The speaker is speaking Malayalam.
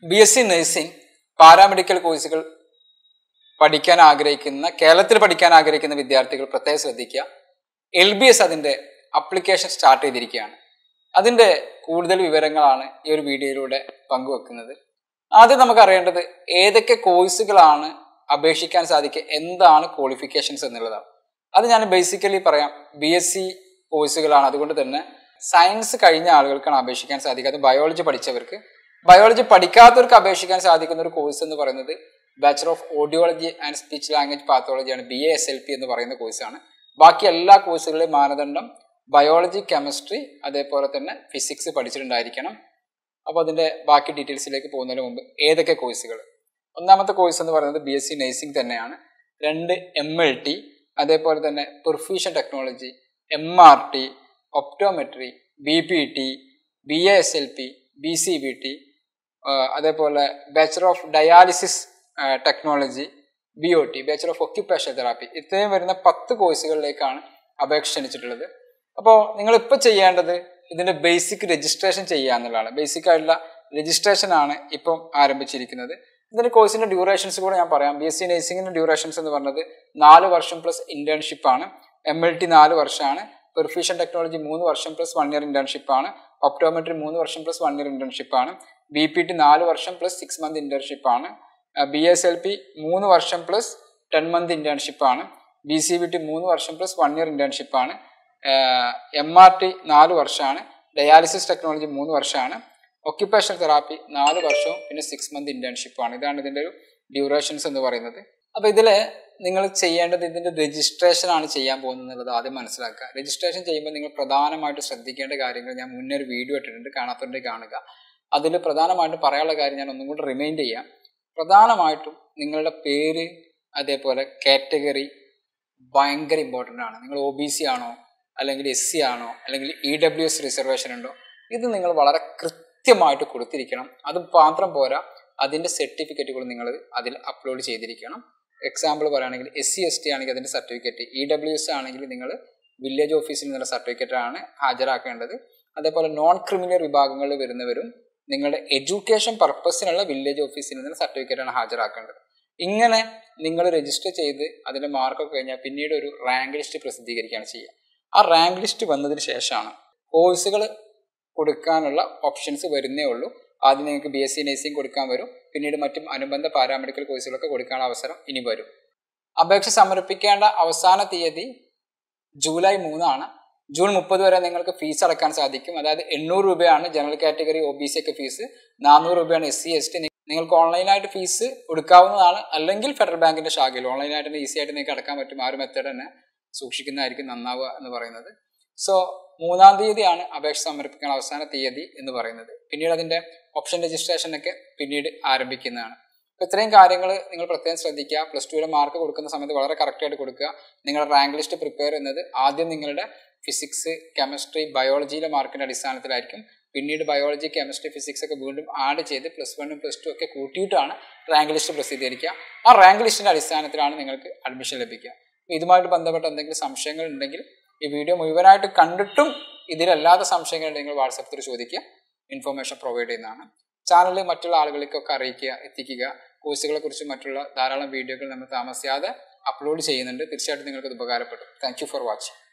B S C nursing paramedical കോഴ്സുകൾ പഠിക്കാൻ ആഗ്രഹിക്കുന്ന കേരളത്തിൽ പഠിക്കാൻ ആഗ്രഹിക്കുന്ന വിദ്യാർത്ഥികൾ പ്രത്യേകം ശ്രദ്ധിക്കുക എൽ ബി എസ് അതിൻ്റെ അപ്ലിക്കേഷൻ സ്റ്റാർട്ട് ചെയ്തിരിക്കുകയാണ് അതിൻ്റെ കൂടുതൽ വിവരങ്ങളാണ് ഈ ഒരു വീഡിയോയിലൂടെ പങ്കുവെക്കുന്നത് ആദ്യം നമുക്ക് അറിയേണ്ടത് ഏതൊക്കെ കോഴ്സുകളാണ് അപേക്ഷിക്കാൻ സാധിക്കുക എന്താണ് ക്വാളിഫിക്കേഷൻസ് എന്നുള്ളതാണ് അത് ഞാൻ ബേസിക്കലി പറയാം ബി എസ് സി കോഴ്സുകളാണ് അതുകൊണ്ട് തന്നെ സയൻസ് കഴിഞ്ഞ ആളുകൾക്കാണ് അപേക്ഷിക്കാൻ സാധിക്കുക അത് ബയോളജി പഠിച്ചവർക്ക് ബയോളജി പഠിക്കാത്തവർക്ക് അപേക്ഷിക്കാൻ സാധിക്കുന്ന ഒരു കോഴ്സ് എന്ന് പറയുന്നത് bachelor of audiology and speech language പാത്തോളജിയാണ് B A S L P എന്ന് പറയുന്ന കോഴ്സാണ് ബാക്കി എല്ലാ കോഴ്സുകളുടെയും മാനദണ്ഡം ബയോളജി കെമിസ്ട്രി അതേപോലെ തന്നെ ഫിസിക്സ് പഠിച്ചിട്ടുണ്ടായിരിക്കണം അപ്പോൾ അതിൻ്റെ ബാക്കി ഡീറ്റെയിൽസിലേക്ക് പോകുന്നതിന് മുമ്പ് ഏതൊക്കെ കോഴ്സുകൾ ഒന്നാമത്തെ കോഴ്സ് എന്ന് പറയുന്നത് ബി എസ് സി നഴ്സിംഗ് തന്നെയാണ് രണ്ട് എം എൽ ടി അതേപോലെ തന്നെ perfusion technology M R T optometry B P T B A S L P B C B T അതേപോലെ bachelor of dialysis technology B O T bachelor of occupation therapy ഇത്രയും വരുന്ന പത്ത് കോഴ്സുകളിലേക്കാണ് അപേക്ഷ ക്ഷണിച്ചിട്ടുള്ളത് അപ്പോൾ നിങ്ങൾ ഇപ്പോൾ ചെയ്യേണ്ടത് ഇതിൻ്റെ ബേസിക് രജിസ്ട്രേഷൻ ചെയ്യുക എന്നുള്ളതാണ് ബേസിക് ആയിട്ടുള്ള രജിസ്ട്രേഷൻ ആണ് ഇപ്പം ആരംഭിച്ചിരിക്കുന്നത് ഇതിന്റെ കോഴ്സിന്റെ ഡ്യൂറേഷൻസ് കൂടെ ഞാൻ പറയാം ബി എസ് സി നഴ്സിംഗിന്റെ ഡ്യൂറേഷൻസ് എന്ന് പറഞ്ഞത് നാല് വർഷം പ്ലസ് ഇന്റേൺഷിപ്പ് ആണ് എം എൽ ടി നാല് വർഷമാണ് പെർഫ്യൂഷൻ ടെക്നോളജി മൂന്ന് വർഷം പ്ലസ് വൺ ഇയർ ഇന്റേൺഷിപ്പ് ആണ് ഒപ്റ്റോമെട്രി മൂന്ന് വർഷം പ്ലസ് വൺ ഇയർ ഇന്റേൺഷിപ്പ് ആണ് ബി പി ടി നാല് വർഷം പ്ലസ് സിക്സ് മന്ത് ഇന്റേൺഷിപ്പ് ആണ് ബി എസ് എൽ പി മൂന്ന് വർഷം പ്ലസ് ടെൻ മന്ത് ഇന്റേൺഷിപ്പ് ആണ് ബി സി ബി ടി മൂന്ന് വർഷം പ്ലസ് വൺ ഇയർ ഇന്റേൺഷിപ്പ് ആണ് എം ആർ ടി നാല് വർഷമാണ് ഡയാലിസിസ് ടെക്നോളജി മൂന്ന് വർഷമാണ് ഒക്യുപ്പേഷൻ തെറാപ്പി നാല് വർഷവും പിന്നെ സിക്സ് മന്ത് ഇന്റേൺഷിപ്പ് ആണ് ഇതാണ് ഇതിൻ്റെ ഒരു ഡ്യൂറേഷൻസ് എന്ന് പറയുന്നത് അപ്പോൾ ഇതിൽ നിങ്ങൾ ചെയ്യേണ്ടത് ഇതിൻ്റെ രജിസ്ട്രേഷൻ ആണ് ചെയ്യാൻ പോകുന്നത് എന്നുള്ളത് ആദ്യം മനസ്സിലാക്കുക രജിസ്ട്രേഷൻ ചെയ്യുമ്പോൾ നിങ്ങൾ പ്രധാനമായിട്ട് ശ്രദ്ധിക്കേണ്ട കാര്യങ്ങൾ ഞാൻ മുന്നേ ഒരു വീഡിയോ ഇട്ടിട്ടുണ്ട് കാണാത്തവരുടെ കാണുക അതിൽ പ്രധാനമായിട്ടും പറയാനുള്ള കാര്യം ഞാൻ ഒന്നും കൂടി റിമൈൻഡ് ചെയ്യാം പ്രധാനമായിട്ടും നിങ്ങളുടെ പേര് അതേപോലെ കാറ്റഗറി ഭയങ്കര ഇമ്പോർട്ടൻ്റ് ആണ് നിങ്ങൾ ഒ ബി സി ആണോ അല്ലെങ്കിൽ എസ് സി ആണോ അല്ലെങ്കിൽ ഇ ഡബ്ല്യു എസ് റിസർവേഷൻ ഉണ്ടോ ഇത് നിങ്ങൾ വളരെ കൃത്യമായിട്ട് കൊടുത്തിരിക്കണം അത് മാത്രം പോരാ അതിൻ്റെ സർട്ടിഫിക്കറ്റുകൾ നിങ്ങൾ അതിൽ അപ്ലോഡ് ചെയ്തിരിക്കണം എക്സാമ്പിൾ പറയുകയാണെങ്കിൽ എസ് സി എസ് ടി ആണെങ്കിൽ അതിൻ്റെ സർട്ടിഫിക്കറ്റ് ഇ ഡബ്ല്യു എസ് ആണെങ്കിൽ നിങ്ങൾ വില്ലേജ് ഓഫീസിൽ നിന്നുള്ള സർട്ടിഫിക്കറ്റ് ആണ് ഹാജരാക്കേണ്ടത് അതേപോലെ നോൺ ക്രിമിനൽ വിഭാഗങ്ങളിൽ വരുന്നവരും നിങ്ങളുടെ എഡ്യൂക്കേഷൻ പർപ്പസിനുള്ള വില്ലേജ് ഓഫീസിൽ നിന്ന് സർട്ടിഫിക്കറ്റ് ആണ് ഹാജരാക്കേണ്ടത് ഇങ്ങനെ നിങ്ങൾ രജിസ്റ്റർ ചെയ്ത് അതിൻ്റെ മാർക്കൊക്കെ കഴിഞ്ഞാൽ പിന്നീട് ഒരു റാങ്ക് ലിസ്റ്റ് പ്രസിദ്ധീകരിക്കുകയാണ് ചെയ്യുക ആ റാങ്ക് ലിസ്റ്റ് വന്നതിന് ശേഷമാണ് കോഴ്സുകൾ കൊടുക്കാനുള്ള ഓപ്ഷൻസ് വരുന്നേ ഉള്ളൂ ആദ്യം നിങ്ങൾക്ക് ബി എസ് സി നഴ്സിംഗ് കൊടുക്കാൻ വരും പിന്നീട് മറ്റും അനുബന്ധ പാരാമെഡിക്കൽ കോഴ്സുകളൊക്കെ കൊടുക്കാനുള്ള അവസരം ഇനി വരും അപേക്ഷ സമർപ്പിക്കേണ്ട അവസാന തീയതി ജൂലൈ മൂന്നാണ് ജൂൺ മുപ്പത് വരെ നിങ്ങൾക്ക് ഫീസ് അടക്കാൻ സാധിക്കും അതായത് എണ്ണൂറ് രൂപയാണ് general category O B C ഒക്കെ ഫീസ് നാനൂറ് രൂപയാണ് എസ് സി എസ് ടി നിങ്ങൾക്ക് ഓൺലൈനായിട്ട് ഫീസ് കൊടുക്കാവുന്നതാണ് അല്ലെങ്കിൽ ഫെഡറൽ ബാങ്കിന്റെ ശാഖയിൽ ഓൺലൈനായിട്ട് തന്നെ ഈസി ആയിട്ട് നിങ്ങൾക്ക് അടക്കാൻ പറ്റും ആ ഒരു മെത്തേഡ് തന്നെ സൂക്ഷിക്കുന്നതായിരിക്കും നന്നാവുക എന്ന് പറയുന്നത് സോ മൂന്നാം തീയതിയാണ് അപേക്ഷ സമർപ്പിക്കാൻ അവസാന തീയതി എന്ന് പറയുന്നത് പിന്നീട് അതിന്റെ ഓപ്ഷൻ രജിസ്ട്രേഷൻ ഒക്കെ പിന്നീട് ആരംഭിക്കുന്നതാണ് അപ്പോൾ ഇത്രയും കാര്യങ്ങൾ നിങ്ങൾ പ്രത്യേകം ശ്രദ്ധിക്കുക പ്ലസ് ടുവിലെ മാർക്ക് കൊടുക്കുന്ന സമയത്ത് വളരെ കറക്റ്റായിട്ട് കൊടുക്കുക നിങ്ങളുടെ റാങ്ക് ലിസ്റ്റ് പ്രിപ്പയർ ചെയ്യുന്നത് ആദ്യം നിങ്ങളുടെ ഫിസിക്സ് കെമിസ്ട്രി ബയോളജിയിലെ മാർക്കിന്റെ അടിസ്ഥാനത്തിലായിരിക്കും പിന്നീട് ബയോളജി കെമിസ്ട്രി ഫിസിക്സ് ഒക്കെ വീണ്ടും ആഡ് ചെയ്ത് പ്ലസ് വണ്ണും പ്ലസ് ടു ഒക്കെ കൂട്ടിയിട്ടാണ് റാങ്ക് ലിസ്റ്റ് പ്രസിദ്ധീകരിക്കുക ആ റാങ്ക് ലിസ്റ്റിന്റെ അടിസ്ഥാനത്തിലാണ് നിങ്ങൾക്ക് അഡ്മിഷൻ ലഭിക്കുക ഇതുമായിട്ട് ബന്ധപ്പെട്ട എന്തെങ്കിലും സംശയങ്ങൾ ഉണ്ടെങ്കിൽ ഈ വീഡിയോ മുഴുവനായിട്ട് കണ്ടിട്ടും ഇതിലല്ലാത്ത സംശയങ്ങൾ നിങ്ങൾ വാട്സപ്പിൽ ചോദിക്കുക ഇൻഫർമേഷൻ പ്രൊവൈഡ് ചെയ്യുന്നതാണ് ചാനൽ മറ്റുള്ള ആളുകളിലേക്കൊക്കെ അറിയിക്കുക എത്തിക്കുക കോഴ്സുകളെ കുറിച്ച് മറ്റുള്ള ധാരാളം വീഡിയോകൾ നമ്മൾ താമസിയാതെ അപ്ലോഡ് ചെയ്യുന്നുണ്ട് തീർച്ചയായിട്ടും നിങ്ങൾക്ക് ഇത് ഉപകാരപ്പെടും താങ്ക് ഫോർ വാച്ചിങ്